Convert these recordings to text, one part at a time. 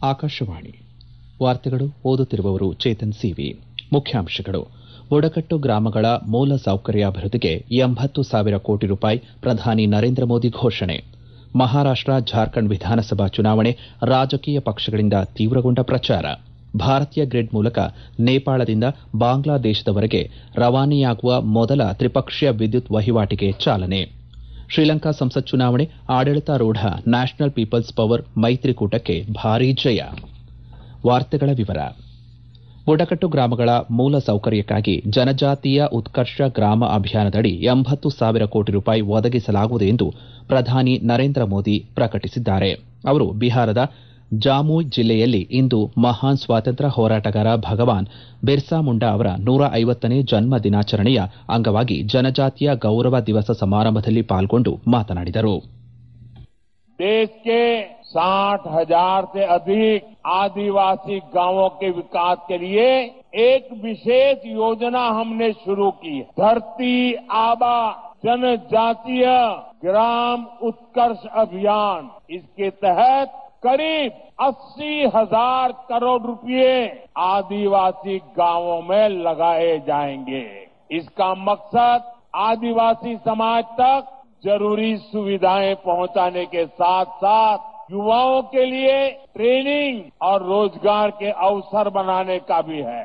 ಆಕಾಶವಾಣಿ ವಾರ್ತೆಗಳು ಓದುತ್ತಿರುವವರು ಚೇತನ್ ಸಿವಿ ಮುಖ್ಯಾಂಶಗಳು ಬುಡಕಟ್ಟು ಗ್ರಾಮಗಳ ಮೂಲ ಸೌಕರ್ಯ ಅಭಿವೃದ್ಧಿಗೆ ಎಂಬತ್ತು ಸಾವಿರ ಕೋಟಿ ರೂಪಾಯಿ ಪ್ರಧಾನಿ ನರೇಂದ್ರ ಮೋದಿ ಘೋಷಣೆ ಮಹಾರಾಷ್ಟ ಜಾರ್ಖಂಡ್ ವಿಧಾನಸಭಾ ಚುನಾವಣೆ ರಾಜಕೀಯ ಪಕ್ಷಗಳಿಂದ ತೀವ್ರಗೊಂಡ ಪ್ರಚಾರ ಭಾರತೀಯ ಗ್ರಿಡ್ ಮೂಲಕ ನೇಪಾಳದಿಂದ ಬಾಂಗ್ಲಾದೇಶದವರೆಗೆ ರವಾನೆಯಾಗುವ ಮೊದಲ ತ್ರಿಪಕ್ಷೀಯ ವಿದ್ಯುತ್ ವಹಿವಾಟಿಗೆ ಚಾಲನೆ ಶ್ರೀಲಂಕಾ ಸಂಸತ್ ಚುನಾವಣೆ ಆಡಳಿತಾರೂಢ ನ್ಯಾಷನಲ್ ಪೀಪಲ್ಸ್ ಪವರ್ ಮೈತ್ರಿಕೂಟಕ್ಕೆ ಭಾರೀ ಜಯ ವಾರ್ತೆಗಳ ವಿವರ ಬುಡಕಟ್ಟು ಗ್ರಾಮಗಳ ಮೂಲ ಸೌಕರ್ಯಕ್ಕಾಗಿ ಜನಜಾತೀಯ ಉತ್ಕರ್ಷ ಗ್ರಾಮ ಅಭಿಯಾನದಡಿ ಎಂಬತ್ತು ಸಾವಿರ ಕೋಟಿ ರೂಪಾಯಿ ಒದಗಿಸಲಾಗುವುದು ಎಂದು ಪ್ರಧಾನಿ ನರೇಂದ್ರ ಮೋದಿ ಪ್ರಕಟಿಸಿದ್ದಾರೆ ಅವರು ಬಿಹಾರದ ಜಾಮುಯ್ ಜಿಲ್ಲೆಯಲ್ಲಿ ಇಂದು ಮಹಾನ್ ಸ್ವಾತಂತ್ರ್ಯ ಹೋರಾಟಗಾರ ಭಗವಾನ್ ಬಿರ್ಸಾ ಮುಂಡಾ ಅವರ ನೂರ ಐವತ್ತನೇ ಜನ್ಮ ದಿನಾಚರಣೆಯ ಅಂಗವಾಗಿ ಜನಜಾತಿಯ ಗೌರವ ದಿವಸ ಸಮಾರಂಭದಲ್ಲಿ ಪಾಲ್ಗೊಂಡು ಮಾತನಾಡಿದರು देश के साठ हजार से अधिक आदिवासी गांवों के विकास के लिए एक विशेष योजना हमने शुरू की है धरती आबा जनजातीय ग्राम उत्कर्ष अभियान इसके तहत करीब अस्सी हजार करोड़ रुपए आदिवासी गांवों में लगाए जाएंगे इसका मकसद आदिवासी समाज तक जरूरी सुविधाएं पहुंचाने के साथ साथ युवाओं के लिए ट्रेनिंग और रोजगार के अवसर बनाने का भी है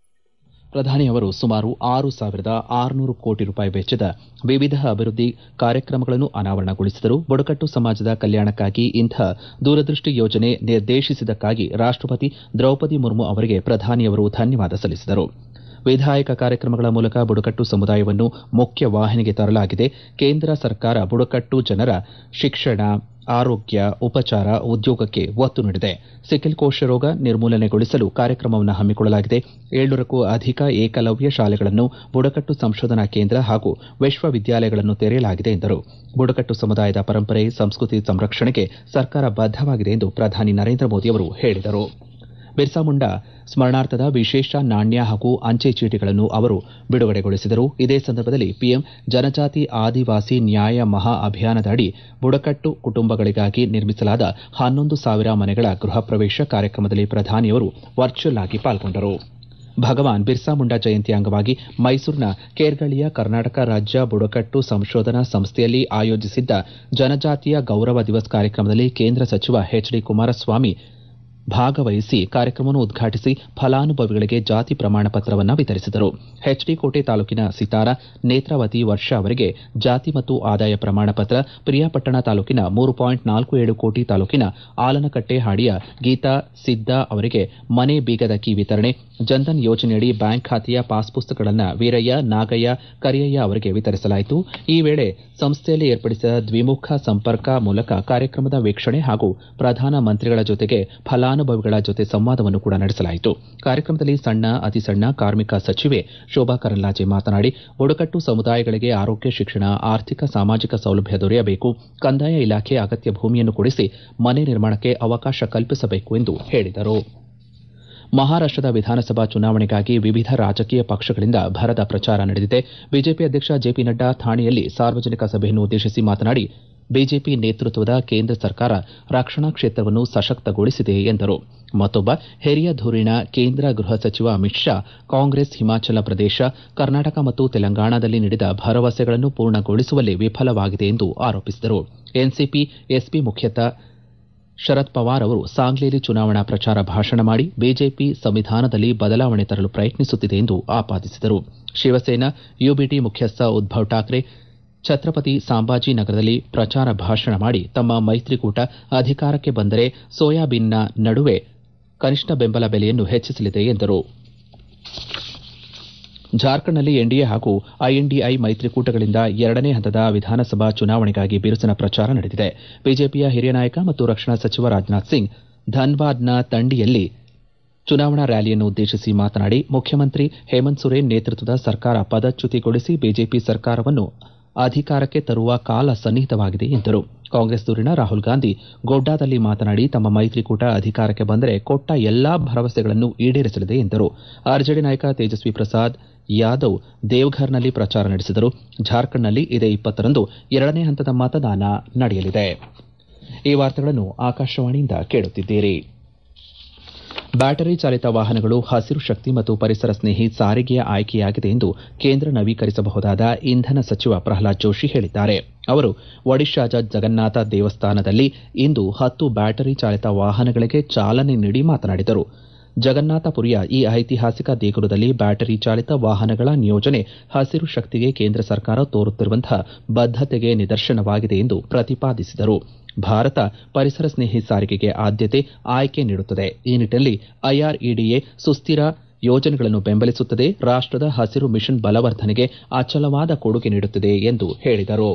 ಪ್ರಧಾನಿ ಅವರು ಸುಮಾರು ಆರು ಸಾವಿರದ ಆರುನೂರು ಕೋಟಿ ರೂಪಾಯಿ ವೆಚ್ಚದ ವಿವಿಧ ಅಭಿವೃದ್ಧಿ ಕಾರ್ಯಕ್ರಮಗಳನ್ನು ಅನಾವರಣಗೊಳಿಸಿದರು ಬುಡಕಟ್ಟು ಸಮಾಜದ ಕಲ್ಯಾಣಕ್ಕಾಗಿ ಇಂಥ ದೂರದೃಷ್ಟಿ ಯೋಜನೆ ನಿರ್ದೇಶಿಸಿದ್ದಕ್ಕಾಗಿ ರಾಷ್ಟಪತಿ ದ್ರೌಪದಿ ಮುರ್ಮು ಅವರಿಗೆ ಪ್ರಧಾನಿಯವರು ಧನ್ಯವಾದ ಸಲ್ಲಿಸಿದರು ವಿಧಾಯಕ ಕಾರ್ಯಕ್ರಮಗಳ ಮೂಲಕ ಬುಡಕಟ್ಟು ಸಮುದಾಯವನ್ನು ಮುಖ್ಯ ವಾಹಿನಿಗೆ ತರಲಾಗಿದೆ ಕೇಂದ್ರ ಸರ್ಕಾರ ಬುಡಕಟ್ಟು ಜನರ ಶಿಕ್ಷಣ ಆರೋಗ್ಯ ಉಪಚಾರ ಉದ್ಯೋಗಕ್ಕೆ ಒತ್ತು ನೀಡಿದೆ ಸಿಕ್ಕಿಲ್ ಕೋಶ ರೋಗ ನಿರ್ಮೂಲನೆಗೊಳಿಸಲು ಕಾರ್ಯಕ್ರಮವನ್ನು ಹಮ್ಮಿಕೊಳ್ಳಲಾಗಿದೆ ಏಳ್ನೂರಕ್ಕೂ ಅಧಿಕ ಏಕಲವ್ಯ ಶಾಲೆಗಳನ್ನು ಬುಡಕಟ್ಟು ಸಂಶೋಧನಾ ಕೇಂದ್ರ ಹಾಗೂ ವಿಶ್ವವಿದ್ಯಾಲಯಗಳನ್ನು ತೆರೆಯಲಾಗಿದೆ ಎಂದರು ಬುಡಕಟ್ಟು ಸಮುದಾಯದ ಪರಂಪರೆ ಸಂಸ್ಕೃತಿ ಸಂರಕ್ಷಣೆಗೆ ಸರ್ಕಾರ ಬದ್ದವಾಗಿದೆ ಎಂದು ಪ್ರಧಾನಿ ನರೇಂದ್ರ ಮೋದಿ ಅವರು ಹೇಳಿದರು ಬಿರ್ಸಾ ಮುಂಡಾ ಸ್ಮರಣಾರ್ಥದ ವಿಶೇಷ ನಾಣ್ಯ ಹಾಗೂ ಅಂಚೆ ಚೀಟಿಗಳನ್ನು ಅವರು ಬಿಡುಗಡೆಗೊಳಿಸಿದರು ಇದೇ ಸಂದರ್ಭದಲ್ಲಿ ಪಿಎಂ ಜನಜಾತಿ ಆದಿವಾಸಿ ನ್ಯಾಯ ಮಹಾ ಅಭಿಯಾನದ ಅಡಿ ಬುಡಕಟ್ಟು ಕುಟುಂಬಗಳಿಗಾಗಿ ನಿರ್ಮಿಸಲಾದ ಹನ್ನೊಂದು ಸಾವಿರ ಮನೆಗಳ ಗೃಹ ಪ್ರವೇಶ ಕಾರ್ಯಕ್ರಮದಲ್ಲಿ ಪ್ರಧಾನಿಯವರು ವರ್ಚುವಲ್ ಆಗಿ ಪಾಲ್ಗೊಂಡರು ಭಗವಾನ್ ಬಿರ್ಸಾ ಮುಂಡಾ ಜಯಂತಿ ಅಂಗವಾಗಿ ಮೈಸೂರಿನ ಕೇರ್ಗಳಿಯ ಕರ್ನಾಟಕ ರಾಜ್ಯ ಬುಡಕಟ್ಟು ಸಂಶೋಧನಾ ಸಂಸ್ಥೆಯಲ್ಲಿ ಆಯೋಜಿಸಿದ್ದ ಜನಜಾತಿಯ ಗೌರವ ದಿವಸ್ ಕಾರ್ಯಕ್ರಮದಲ್ಲಿ ಕೇಂದ್ರ ಸಚಿವ ಎಚ್ ಡಿ ಕುಮಾರಸ್ವಾಮಿ ಭಾಗವಹಿಸಿ ಕಾರ್ಯಕ್ರಮವನ್ನು ಉದ್ಘಾಟಿಸಿ ಫಲಾನುಭವಿಗಳಿಗೆ ಜಾತಿ ಪ್ರಮಾಣ ಪತ್ರವನ್ನು ವಿತರಿಸಿದರು ಎಚ್ಡಿಕೋಟೆ ತಾಲೂಕಿನ ಸಿತಾರ ನೇತ್ರಾವತಿ ವರ್ಷ ಅವರಿಗೆ ಜಾತಿ ಮತ್ತು ಆದಾಯ ಪ್ರಮಾಣ ಪತ್ರ ಪ್ರಿಯಾಪಟ್ಟಣ ತಾಲೂಕಿನ ಮೂರು ಪಾಯಿಂಟ್ ನಾಲ್ಕು ಏಳು ಕೋಟಿ ತಾಲೂಕಿನ ಆಲನಕಟ್ಟೆ ಹಾಡಿಯ ಗೀತಾ ಸಿದ್ದಾ ಅವರಿಗೆ ಮನೆ ಬೀಗದ ಕೀ ವಿತರಣೆ ಜನ್ಧನ್ ಯೋಜನೆಯಡಿ ಬ್ಯಾಂಕ್ ಖಾತೆಯ ಪಾಸ್ ಪುಸ್ತಕಗಳನ್ನು ವೀರಯ್ಯ ನಾಗಯ್ಯ ಕರಿಯಯ್ಯ ಅವರಿಗೆ ವಿತರಿಸಲಾಯಿತು ಈ ವೇಳೆ ಸಂಸ್ಥೆಯಲ್ಲಿ ಏರ್ಪಡಿಸಿದ ದ್ವಿಮುಖ ಸಂಪರ್ಕ ಮೂಲಕ ಕಾರ್ಯಕ್ರಮದ ವೀಕ್ಷಣೆ ಹಾಗೂ ಪ್ರಧಾನ ಮಂತ್ರಿಗಳ ಜೊತೆಗೆ ಫಲಾನುಭವಿಗಳ ಜೊತೆ ಸಂವಾದವನ್ನು ಕೂಡ ನಡೆಸಲಾಯಿತು ಕಾರ್ಯಕ್ರಮದಲ್ಲಿ ಸಣ್ಣ ಅತಿಸಣ್ಣ ಕಾರ್ಮಿಕ ಸಚಿವೆ ಶೋಭಾ ಕರಂದ್ಲಾಜೆ ಮಾತನಾಡಿ ಬುಡಕಟ್ಟು ಸಮುದಾಯಗಳಿಗೆ ಆರೋಗ್ಯ ಶಿಕ್ಷಣ ಆರ್ಥಿಕ ಸಾಮಾಜಿಕ ಸೌಲಭ್ಯ ದೊರೆಯಬೇಕು ಕಂದಾಯ ಇಲಾಖೆ ಅಗತ್ಯ ಭೂಮಿಯನ್ನು ಕೊಡಿಸಿ ಮನೆ ನಿರ್ಮಾಣಕ್ಕೆ ಅವಕಾಶ ಕಲ್ಪಿಸಬೇಕು ಎಂದು ಹೇಳಿದರು ಮಹಾರಾಷ್ಟದ ವಿಧಾನಸಭಾ ಚುನಾವಣೆಗಾಗಿ ವಿವಿಧ ರಾಜಕೀಯ ಪಕ್ಷಗಳಿಂದ ಭರದ ಪ್ರಚಾರ ನಡೆದಿದೆ ಬಿಜೆಪಿ ಅಧ್ಯಕ್ಷ ಜೆಪಿ ನಡ್ಡಾ ಥಾಣೆಯಲ್ಲಿ ಸಾರ್ವಜನಿಕ ಸಭೆಯನ್ನು ಉದ್ದೇಶಿಸಿ ಮಾತನಾಡಿ ಬಿಜೆಪಿ ನೇತೃತ್ವದ ಕೇಂದ್ರ ಸರ್ಕಾರ ರಕ್ಷಣಾ ಕ್ಷೇತ್ರವನ್ನು ಸಶಕ್ತಗೊಳಿಸಿದೆ ಎಂದರು ಮತ್ತೊಬ್ಬ ಹಿರಿಯ ಧುರೀಣ ಕೇಂದ್ರ ಗೃಹ ಸಚಿವ ಅಮಿತ್ ಶಾ ಕಾಂಗ್ರೆಸ್ ಹಿಮಾಚಲ ಪ್ರದೇಶ ಕರ್ನಾಟಕ ಮತ್ತು ತೆಲಂಗಾಣದಲ್ಲಿ ನೀಡಿದ ಭರವಸೆಗಳನ್ನು ಪೂರ್ಣಗೊಳಿಸುವಲ್ಲಿ ವಿಫಲವಾಗಿದೆ ಎಂದು ಆರೋಪಿಸಿದರು ಎನ್ಸಿಪಿ ಎಸ್ಪಿ ಮುಖ್ಯತಃ ಶರದ್ ಪವಾರ್ ಅವರು ಸಾಂಗ್ಲಿಯಲ್ಲಿ ಚುನಾವಣಾ ಪ್ರಚಾರ ಭಾಷಣ ಮಾಡಿ ಬಿಜೆಪಿ ಸಂವಿಧಾನದಲ್ಲಿ ಬದಲಾವಣೆ ತರಲು ಪ್ರಯತ್ನಿಸುತ್ತಿದೆ ಎಂದು ಆಪಾದಿಸಿದರು ಶಿವಸೇನಾ ಯುಬಿಟಿ ಮುಖ್ಯಸ್ಥ ಉದ್ದವ್ ಠಾಕ್ರೆ ಛತ್ರಪತಿ ಸಾಂಬಾಜಿನಗರದಲ್ಲಿ ಪ್ರಚಾರ ಭಾಷಣ ಮಾಡಿ ತಮ್ಮ ಮೈತ್ರಿಕೂಟ ಅಧಿಕಾರಕ್ಕೆ ಬಂದರೆ ಸೋಯಾಬೀನ್ನ ನಡುವೆ ಕನಿಷ್ಠ ಬೆಂಬಲ ಬೆಲೆಯನ್ನು ಹೆಚ್ಚಿಸಲಿದೆ ಎಂದರು ಜಾರ್ಖಂಡ್ನಲ್ಲಿ ಎನ್ಡಿಎ ಹಾಗೂ ಐಎನ್ಡಿಐ ಮೈತ್ರಿಕೂಟಗಳಿಂದ ಎರಡನೇ ಹಂತದ ವಿಧಾನಸಭಾ ಚುನಾವಣೆಗಾಗಿ ಬಿರುಸಿನ ಪ್ರಚಾರ ನಡೆದಿದೆ ಬಿಜೆಪಿಯ ಹಿರಿಯ ನಾಯಕ ಮತ್ತು ರಕ್ಷಣಾ ಸಚಿವ ರಾಜನಾಥ್ ಸಿಂಗ್ ಧನ್ಬಾದ್ನ ತಂಡಿಯಲ್ಲಿ ಚುನಾವಣಾ ರ್ಯಾಲಿಯನ್ನು ಉದ್ದೇಶಿಸಿ ಮಾತನಾಡಿ ಮುಖ್ಯಮಂತ್ರಿ ಹೇಮಂತ್ ಸೊರೇನ್ ನೇತೃತ್ವದ ಸರ್ಕಾರ ಪದಚ್ಯುತಿಗೊಳಿಸಿ ಬಿಜೆಪಿ ಸರ್ಕಾರವನ್ನು ಅಧಿಕಾರಕ್ಕೆ ತರುವ ಕಾಲ ಸನ್ನಿಹಿತವಾಗಿದೆ ಎಂದರು ಕಾಂಗ್ರೆಸ್ ದೂರಿನ ರಾಹುಲ್ ಗಾಂಧಿ ಗೋಡ್ಡಾದಲ್ಲಿ ಮಾತನಾಡಿ ತಮ್ಮ ಮೈತ್ರಿಕೂಟ ಅಧಿಕಾರಕ್ಕೆ ಬಂದರೆ ಕೊಟ್ಟ ಎಲ್ಲಾ ಭರವಸೆಗಳನ್ನು ಈಡೇರಿಸಲಿದೆ ಎಂದರು ಆರ್ಜೆಡಿ ನಾಯಕ ತೇಜಸ್ವಿ ಪ್ರಸಾದ್ ಯಾದವ್ ದೇವ್ಘರ್ನಲ್ಲಿ ಪ್ರಚಾರ ನಡೆಸಿದರು ಜಾರ್ಖಂಡ್ನಲ್ಲಿ ಇದೇ ಇಪ್ಪತ್ತರಂದು ಎರಡನೇ ಹಂತದ ಮತದಾನ ನಡೆಯಲಿದೆ ಈ ವಾರ್ತೆಗಳನ್ನು ಆಕಾಶವಾಣಿಯಿಂದ ಕೇಳುತ್ತಿದ್ದೀರಿ ಬ್ಯಾಟರಿ ಚಾಲಿತ ವಾಹನಗಳು ಹಸಿರು ಶಕ್ತಿ ಮತ್ತು ಪರಿಸರ ಸ್ನೇಹಿ ಸಾರಿಗೆಯ ಆಯ್ಕೆಯಾಗಿದೆ ಎಂದು ಕೇಂದ್ರ ನವೀಕರಿಸಬಹುದಾದ ಇಂಧನ ಸಚಿವ ಪ್ರಹ್ಲಾದ್ ಜೋಶಿ ಹೇಳಿದ್ದಾರೆ ಅವರು ಒಡಿಶಾದ ಜಗನ್ನಾಥ ದೇವಸ್ಥಾನದಲ್ಲಿ ಇಂದು ಹತ್ತು ಬ್ಯಾಟರಿ ಚಾಲಿತ ವಾಹನಗಳಿಗೆ ಚಾಲನೆ ನೀಡಿ ಮಾತನಾಡಿದರು ಜಗನ್ನಾಥಪುರಿಯ ಈ ಐತಿಹಾಸಿಕ ದೇಗುಲದಲ್ಲಿ ಬ್ಯಾಟರಿ ಚಾಲಿತ ವಾಹನಗಳ ನಿಯೋಜನೆ ಹಸಿರು ಶಕ್ತಿಗೆ ಕೇಂದ್ರ ಸರ್ಕಾರ ತೋರುತ್ತಿರುವಂತಹ ಬದ್ದತೆಗೆ ನಿದರ್ಶನವಾಗಿದೆ ಎಂದು ಪ್ರತಿಪಾದಿಸಿದರು ಭಾರತ ಪರಿಸರ ಸ್ನೇಹಿ ಸಾರಿಗೆಗೆ ಆದ್ಯತೆ ಆಯ್ಕೆ ನೀಡುತ್ತದೆ ಈ ನಿಟ್ಟಿನಲ್ಲಿ ಐಆರ್ಇಡಿಎ ಸುಸ್ಥಿರ ಯೋಜನೆಗಳನ್ನು ಬೆಂಬಲಿಸುತ್ತದೆ ರಾಷ್ಟದ ಹಸಿರು ಮಿಷನ್ ಬಲವರ್ಧನೆಗೆ ಅಚಲವಾದ ಕೊಡುಗೆ ನೀಡುತ್ತಿದೆ ಎಂದು ಹೇಳಿದರು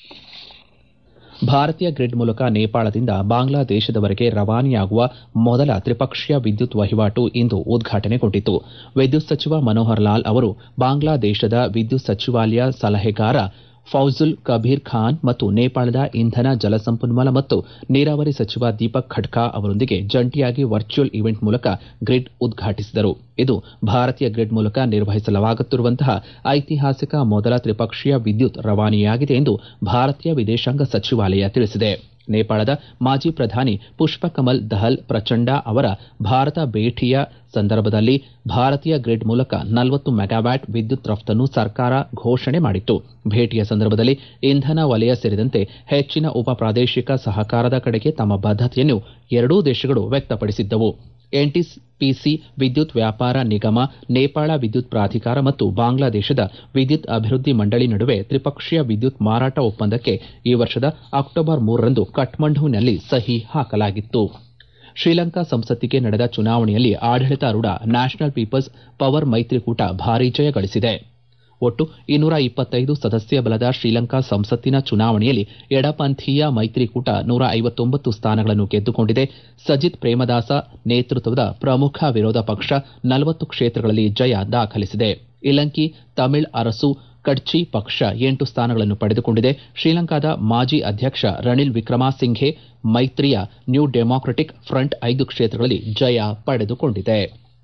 ಭಾರತೀಯ ಗ್ರಿಡ್ ಮೂಲಕ ನೇಪಾಳದಿಂದ ಬಾಂಗ್ಲಾದೇಶದವರೆಗೆ ರವಾನೆಯಾಗುವ ಮೊದಲ ತ್ರಿಪಕ್ಷೀಯ ವಿದ್ಯುತ್ ವಹಿವಾಟು ಇಂದು ಉದ್ಘಾಟನೆಗೊಂಡಿತು ವಿದ್ಯುತ್ ಸಚಿವ ಮನೋಹರ್ ಲಾಲ್ ಅವರು ಬಾಂಗ್ಲಾದೇಶದ ವಿದ್ಯುತ್ ಸಚಿವಾಲಯ ಸಲಹೆಗಾರ ಫೌಜುಲ್ ಕಬೀರ್ ಖಾನ್ ಮತ್ತು ನೇಪಾಳದ ಇಂಧನ ಜಲಸಂಪನ್ಮೂಲ ಮತ್ತು ನೀರಾವರಿ ಸಚಿವ ದೀಪಕ್ ಖಡ್ಕಾ ಅವರೊಂದಿಗೆ ಜಂಟಿಯಾಗಿ ವರ್ಚುವಲ್ ಇವೆಂಟ್ ಮೂಲಕ ಗ್ರಿಡ್ ಉದ್ಘಾಟಿಸಿದರು ಇದು ಭಾರತೀಯ ಗ್ರಿಡ್ ಮೂಲಕ ನಿರ್ವಹಿಸಲಾಗುತ್ತಿರುವಂತಹ ಐತಿಹಾಸಿಕ ಮೊದಲ ತ್ರಿಪಕ್ಷೀಯ ವಿದ್ಯುತ್ ರವಾನೆಯಾಗಿದೆ ಎಂದು ಭಾರತೀಯ ವಿದೇಶಾಂಗ ಸಚಿವಾಲಯ ತಿಳಿಸಿದೆ ನೇಪಾಳದ ಮಾಜಿ ಪ್ರಧಾನಿ ಪುಷ್ಪಕಮಲ್ ದಹಲ್ ಪ್ರಚಂಡ ಅವರ ಭಾರತ ಭೇಟಿಯ ಸಂದರ್ಭದಲ್ಲಿ ಭಾರತೀಯ ಗ್ರಿಡ್ ಮೂಲಕ ನಲವತ್ತು ಮೆಗಾವ್ಯಾಟ್ ವಿದ್ಯುತ್ ರಫ್ತನ್ನು ಸರ್ಕಾರ ಘೋಷಣೆ ಮಾಡಿತ್ತು ಭೇಟಿಯ ಸಂದರ್ಭದಲ್ಲಿ ಇಂಧನ ವಲಯ ಸೇರಿದಂತೆ ಹೆಚ್ಚಿನ ಉಪ ಪ್ರಾದೇಶಿಕ ಸಹಕಾರದ ಕಡೆಗೆ ತಮ್ಮ ಬದ್ದತೆಯನ್ನು ಎರಡೂ ದೇಶಗಳು ವ್ಯಕ್ತಪಡಿಸಿದ್ದವು ಎನ್ಟಿಪಿಸಿ ವಿದ್ಯುತ್ ವ್ಯಾಪಾರ ನಿಗಮ ನೇಪಾಳ ವಿದ್ಯುತ್ ಪ್ರಾಧಿಕಾರ ಮತ್ತು ಬಾಂಗ್ಲಾದೇಶದ ವಿದ್ಯುತ್ ಅಭಿವೃದ್ಧಿ ಮಂಡಳಿ ನಡುವೆ ತ್ರಿಪಕ್ಷೀಯ ವಿದ್ಯುತ್ ಮಾರಾಟ ಒಪ್ಪಂದಕ್ಕೆ ಈ ವರ್ಷದ ಅಕ್ಟೋಬರ್ ಮೂರರಂದು ಕಠ್ಮಂಡುವಿನಲ್ಲಿ ಸಹಿ ಹಾಕಲಾಗಿತ್ತು ಶ್ರೀಲಂಕಾ ಸಂಸತ್ತಿಗೆ ನಡೆದ ಚುನಾವಣೆಯಲ್ಲಿ ಆಡಳಿತಾರೂಢ ನ್ಯಾಷನಲ್ ಪೀಪಲ್ಸ್ ಪವರ್ ಮೈತ್ರಿಕೂಟ ಭಾರೀ ಜಯ ಗಳಿಸಿದೆ ಒಟ್ಟು ಇನ್ನೂರ ಇಪ್ಪತ್ತೈದು ಸದಸ್ಯ ಬಲದ ಶ್ರೀಲಂಕಾ ಸಂಸತ್ತಿನ ಚುನಾವಣೆಯಲ್ಲಿ ಎಡಪಂಥೀಯ ಮೈತ್ರಿಕೂಟ ನೂರ ಐವತ್ತೊಂಬತ್ತು ಸ್ಥಾನಗಳನ್ನು ಗೆದ್ದುಕೊಂಡಿದೆ ಸಜಿತ್ ಪ್ರೇಮದಾಸ ನೇತೃತ್ವದ ಪ್ರಮುಖ ವಿರೋಧ ಪಕ್ಷ ನಲವತ್ತು ಕ್ಷೇತ್ರಗಳಲ್ಲಿ ಜಯ ದಾಖಲಿಸಿದೆ ಇಲಂಕಿ ತಮಿಳ್ ಅರಸು ಕಡ್ಚಿ ಪಕ್ಷ ಎಂಟು ಸ್ಥಾನಗಳನ್ನು ಪಡೆದುಕೊಂಡಿದೆ ಶ್ರೀಲಂಕಾದ ಮಾಜಿ ಅಧ್ಯಕ್ಷ ರಣಿಲ್ ವಿಕ್ರಮಸಿಂಘೆ ಮೈತ್ರಿಯ ನ್ಯೂ ಡೆಮಾಕ್ರಟಿಕ್ ಫ್ರಂಟ್ ಐದು ಕ್ಷೇತ್ರಗಳಲ್ಲಿ ಜಯ ಪಡೆದುಕೊಂಡಿದೆ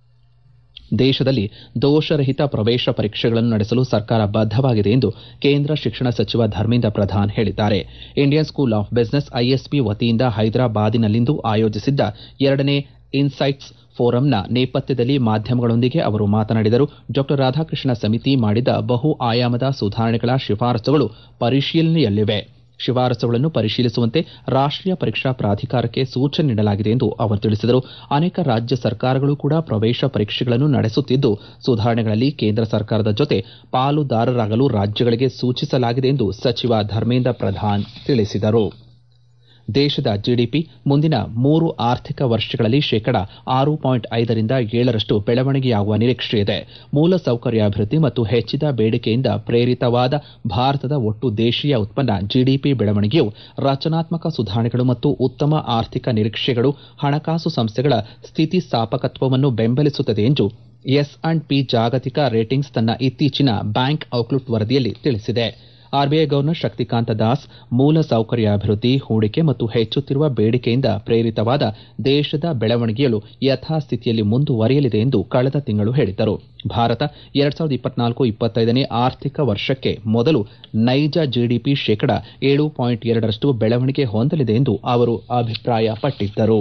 ದೇಶದಲ್ಲಿ ದೋಷರಹಿತ ಪ್ರವೇಶ ಪರೀಕ್ಷೆಗಳನ್ನು ನಡೆಸಲು ಸರ್ಕಾರ ಬದ್ದವಾಗಿದೆ ಎಂದು ಕೇಂದ್ರ ಶಿಕ್ಷಣ ಸಚಿವ ಧರ್ಮೇಂದ್ರ ಪ್ರಧಾನ್ ಹೇಳಿದ್ದಾರೆ Indian School of Business ISB ವತಿಯಿಂದ ಹೈದರಾಬಾದಿನಲ್ಲಿಂದು ಆಯೋಜಿಸಿದ್ದ ಎರಡನೇ ಇನ್ಸೈಟ್ಸ್ ಫೋರಂನ ನೇಪಥ್ಯದಲ್ಲಿ ಮಾಧ್ಯಮಗಳೊಂದಿಗೆ ಅವರು ಮಾತನಾಡಿದರು ಡಾ ರಾಧಾಕೃಷ್ಣ ಸಮಿತಿ ಮಾಡಿದ ಬಹು ಆಯಾಮದ ಸುಧಾರಣೆಗಳ ಶಿಫಾರಸುಗಳು ಪರಿಶೀಲನೆಯಲ್ಲಿವೆ ಶಿಫಾರಸುಗಳನ್ನು ಪರಿಶೀಲಿಸುವಂತೆ ರಾಷ್ಟೀಯ ಪರೀಕ್ಷಾ ಪ್ರಾಧಿಕಾರಕ್ಕೆ ಸೂಚನೆ ನೀಡಲಾಗಿದೆ ಎಂದು ಅವರು ತಿಳಿಸಿದರು ಅನೇಕ ರಾಜ್ಯ ಸರ್ಕಾರಗಳು ಕೂಡ ಪ್ರವೇಶ ಪರೀಕ್ಷೆಗಳನ್ನು ನಡೆಸುತ್ತಿದ್ದು ಸುಧಾರಣೆಗಳಲ್ಲಿ ಕೇಂದ್ರ ಸರ್ಕಾರದ ಜೊತೆ ಪಾಲುದಾರರಾಗಲು ರಾಜ್ಯಗಳಿಗೆ ಸೂಚಿಸಲಾಗಿದೆ ಎಂದು ಸಚಿವ ಧರ್ಮೇಂದ್ರ ಪ್ರಧಾನ್ ತಿಳಿಸಿದರು ದೇಶದ ಜಿಡಿಪಿ ಮುಂದಿನ ಮೂರು ಆರ್ಥಿಕ ವರ್ಷಗಳಲ್ಲಿ ಶೇಕಡಾ ಆರು ಪಾಯಿಂಟ್ ಐದರಿಂದ ಏಳರಷ್ಟು ಬೆಳವಣಿಗೆಯಾಗುವ ನಿರೀಕ್ಷೆಯಿದೆ ಮೂಲಸೌಕರ್ಯಾಭಿವೃದ್ಧಿ ಮತ್ತು ಹೆಚ್ಚಿದ ಬೇಡಿಕೆಯಿಂದ ಪ್ರೇರಿತವಾದ ಭಾರತದ ಒಟ್ಟು ದೇಶೀಯ ಉತ್ಪನ್ನ ಜಿಡಿಪಿ ಬೆಳವಣಿಗೆಯು ರಚನಾತ್ಮಕ ಸುಧಾರಣೆಗಳು ಮತ್ತು ಉತ್ತಮ ಆರ್ಥಿಕ ನಿರೀಕ್ಷೆಗಳು ಹಣಕಾಸು ಸಂಸ್ಥೆಗಳ ಸ್ಥಿತಿಸ್ಥಾಪಕತ್ವವನ್ನು ಬೆಂಬಲಿಸುತ್ತದೆ ಎಂದು ಎಸ್ ಅಂಡ್ ಪಿ ಜಾಗತಿಕ ರೇಟಿಂಗ್ಸ್ ತನ್ನ ಇತ್ತೀಚಿನ ಬ್ಯಾಂಕ್ ಔಟ್ಲುಕ್ ವರದಿಯಲ್ಲಿ ತಿಳಿಸಿದೆ ಆರ್ಬಿಐ ಗವರ್ನರ್ ಶಕ್ತಿಕಾಂತ ದಾಸ್ ಮೂಲ ಸೌಕರ್ಯಾಭಿವೃದ್ಧಿ ಹೂಡಿಕೆ ಮತ್ತು ಹೆಚ್ಚುತ್ತಿರುವ ಬೇಡಿಕೆಯಿಂದ ಪ್ರೇರಿತವಾದ ದೇಶದ ಬೆಳವಣಿಗೆಯಲು ಯಥಾಸ್ಥಿತಿಯಲ್ಲಿ ಮುಂದುವರಿಯಲಿದೆ ಎಂದು ಕಳೆದ ತಿಂಗಳು ಹೇಳಿದ್ದರು ಭಾರತ ಎರಡ್ ಸಾವಿರದ ಇಪ್ಪತ್ನಾಲ್ಕು ಇಪ್ಪತ್ತೈದನೇ ಆರ್ಥಿಕ ವರ್ಷಕ್ಕೆ ಮೊದಲು ನೈಜ ಜಿಡಿಪಿ ಶೇಕಡ ಏಳು ಪಾಯಿಂಟ್ ಎರಡರಷ್ಟು ಬೆಳವಣಿಗೆ ಹೊಂದಲಿದೆ ಎಂದು ಅವರು ಅಭಿಪ್ರಾಯಪಟ್ಟಿದ್ದರು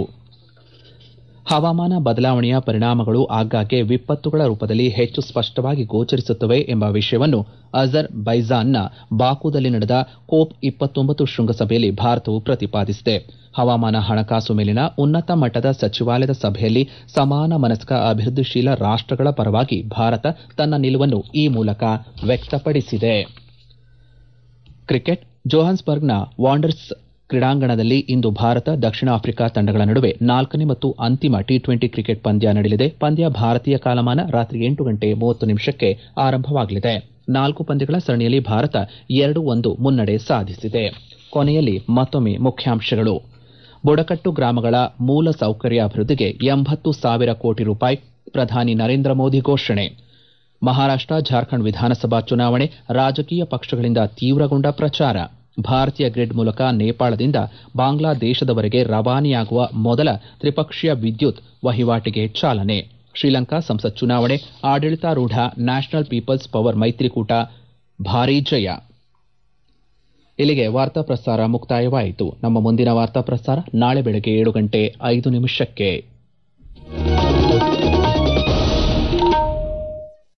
ಹವಾಮಾನ ಬದಲಾವಣೆಯ ಪರಿಣಾಮಗಳು ಆಗಾಗ್ಗೆ ವಿಪತ್ತುಗಳ ರೂಪದಲ್ಲಿ ಹೆಚ್ಚು ಸ್ಪಷ್ಟವಾಗಿ ಗೋಚರಿಸುತ್ತವೆ ಎಂಬ ವಿಷಯವನ್ನು ಅಜರ್ ಬೈಜಾನ್ನ ಬಾಕುದಲ್ಲಿ ನಡೆದ ಕೋಪ್ ಇಪ್ಪತ್ತೊಂಬತ್ತು ಶೃಂಗಸಭೆಯಲ್ಲಿ ಭಾರತವು ಪ್ರತಿಪಾದಿಸಿದೆ ಹವಾಮಾನ ಹಣಕಾಸು ಮೇಲಿನ ಉನ್ನತ ಮಟ್ಟದ ಸಚಿವಾಲಯದ ಸಭೆಯಲ್ಲಿ ಸಮಾನ ಮನಸ್ಕ ಅಭಿವೃದ್ಧಿಶೀಲ ರಾಷ್ಟಗಳ ಪರವಾಗಿ ಭಾರತ ತನ್ನ ನಿಲುವನ್ನು ಈ ಮೂಲಕ ವ್ಯಕ್ತಪಡಿಸಿದೆ ಕ್ರಿಕೆಟ್ ಜೋಹಾನ್ಸ್ಬರ್ಗ್ನ ವಾಂಡರ್ಸ್ ಕ್ರೀಡಾಂಗಣದಲ್ಲಿ ಇಂದು ಭಾರತ ದಕ್ಷಿಣ ಆಫ್ರಿಕಾ ತಂಡಗಳ ನಡುವೆ ನಾಲ್ಕನೇ ಮತ್ತು ಅಂತಿಮ ಟಿ ಟ್ವೆಂಟಿ ಕ್ರಿಕೆಟ್ ಪಂದ್ಯ ನಡೆಯಲಿದೆ ಪಂದ್ಯ ಭಾರತೀಯ ಕಾಲಮಾನ ರಾತ್ರಿ ಎಂಟು ಗಂಟೆ ಮೂವತ್ತು ನಿಮಿಷಕ್ಕೆ ಆರಂಭವಾಗಲಿದೆ ನಾಲ್ಕು ಪಂದ್ಯಗಳ ಸರಣಿಯಲ್ಲಿ ಭಾರತ ಎರಡು ಒಂದು ಮುನ್ನಡೆ ಸಾಧಿಸಿದೆ ಕೊನೆಯಲ್ಲಿ ಮತ್ತೊಮ್ಮೆ ಮುಖ್ಯಾಂಶಗಳು ಬುಡಕಟ್ಟು ಗ್ರಾಮಗಳ ಮೂಲ ಸೌಕರ್ಯ ಅಭಿವೃದ್ಧಿಗೆ ಎಂಬತ್ತು ಸಾವಿರ ಕೋಟಿ ರೂಪಾಯಿ ಪ್ರಧಾನಿ ನರೇಂದ್ರ ಮೋದಿ ಘೋಷಣೆ ಮಹಾರಾಷ್ಟ ಜಾರ್ಖಂಡ್ ವಿಧಾನಸಭಾ ಚುನಾವಣೆ ರಾಜಕೀಯ ಪಕ್ಷಗಳಿಂದ ತೀವ್ರಗೊಂಡ ಪ್ರಚಾರ ಭಾರತೀಯ ಗ್ರಿಡ್ ಮೂಲಕ ನೇಪಾಳದಿಂದ ಬಾಂಗ್ಲಾದೇಶದವರೆಗೆ ರವಾನೆಯಾಗುವ ಮೊದಲ ತ್ರಿಪಕ್ಷೀಯ ವಿದ್ಯುತ್ ವಹಿವಾಟಿಗೆ ಚಾಲನೆ ಶ್ರೀಲಂಕಾ ಸಂಸತ್ ಚುನಾವಣೆ ಆಡಳಿತಾರೂಢ ನ್ಯಾಷನಲ್ ಪೀಪಲ್ಸ್ ಪವರ್ ಮೈತ್ರಿಕೂಟ ಭಾರೀ ಜಯ ಇಲ್ಲಿಗೆ ವಾರ್ತಾ ಪ್ರಸಾರ ಮುಕ್ತಾಯವಾಯಿತು ನಮ್ಮ ಮುಂದಿನ ವಾರ್ತಾ ಪ್ರಸಾರ ನಾಳೆ ಬೆಳಗ್ಗೆ ಏಳು ಗಂಟೆ ಐದು ನಿಮಿಷಕ್ಕೆ